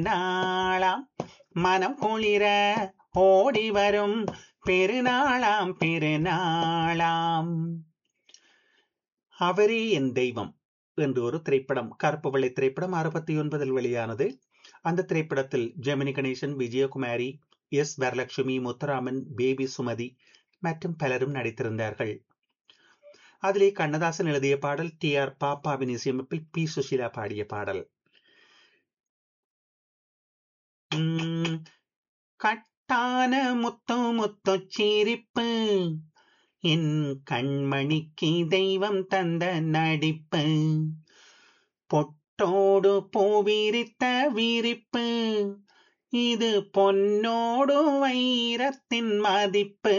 நாளாம் மனம் குளிர ஓடி வரும் பெருநாளாம் பெருநாளாம் அவரே என் தெய்வம் என்று ஒரு திரைப்படம் கருப்பு வெள்ளை திரைப்படம் அறுபத்தி ஒன்பதில் வெளியானது அந்த திரைப்படத்தில் ஜெமினி கணேசன் விஜயகுமாரி எஸ் வரலட்சுமி முத்துராமன் பேபி சுமதி மற்றும் பலரும் நடித்திருந்தார்கள் அதிலே கண்ணதாசன் எழுதிய பாடல் டி ஆர் பாப்பாவின் இசையமைப்பில் பி சுஷீலா பாடிய பாடல் உம், கட்டான முத்து முத்து சிரிப்பு என் கண்மணிக்கு தெய்வம் தந்த நடிப்பு பொட்டோடு பூவிரித்த விரிப்பு இது பொன்னோடு வைரத்தின் மதிப்பு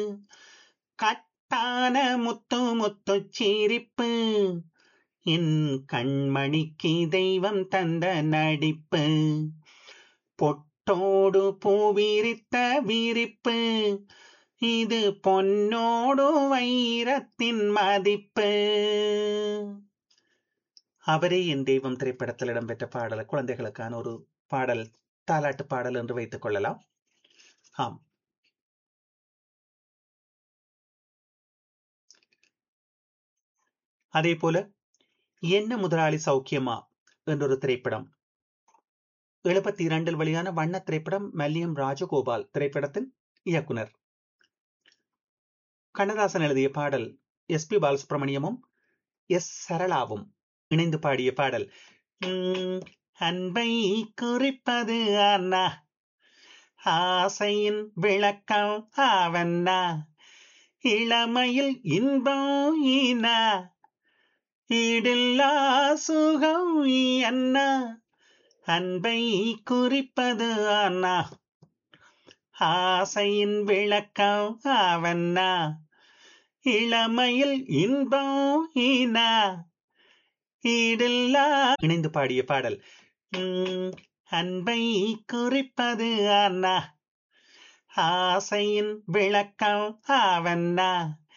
கட்டான முத்து முத்து சிரிப்பு என் கண்மணிக்கு தெய்வம் தந்த நடிப்பு பொட்டோடு பூவிரித்த விரிப்பு இது பொன்னோடு வைரத்தின் மதிப்பு அவரே என் தெய்வம் திரைப்படத்தில் இடம்பெற்ற பாடல் குழந்தைகளுக்கான ஒரு பாடல் தாலாட்டு பாடல் என்று வைத்துக் கொள்ளலாம் ஆம் அதே போல என்ன முதலாளி சௌக்கியமா என்றொரு திரைப்படம் எழுபத்தி இரண்டில் வெளியான வண்ண திரைப்படம் மல்லியம் ராஜகோபால் திரைப்படத்தின் இயக்குனர் கண்ணதாசன் எழுதிய பாடல் எஸ் பி பாலசுப்ரமணியமும் எஸ் சரளாவும் இணைந்து பாடிய பாடல் உம், அன்பை குறிப்பது அண்ணா ஆசையின் விளக்கம் ஆவண்ணா இளமையில் இன்பம் ஈனா ஈடில்லா சுகம் அண்ணா அன்பை குறிப்பது அண்ணா ஆசையின் விளக்கம் அவண்ணா இளமையில் இன்பம் ஈனா ஈடில்லா இணைந்து பாடிய பாடல் உம், அன்பை குறிப்பது அண்ணா ஆசையின் விளக்கம் அவண்ணா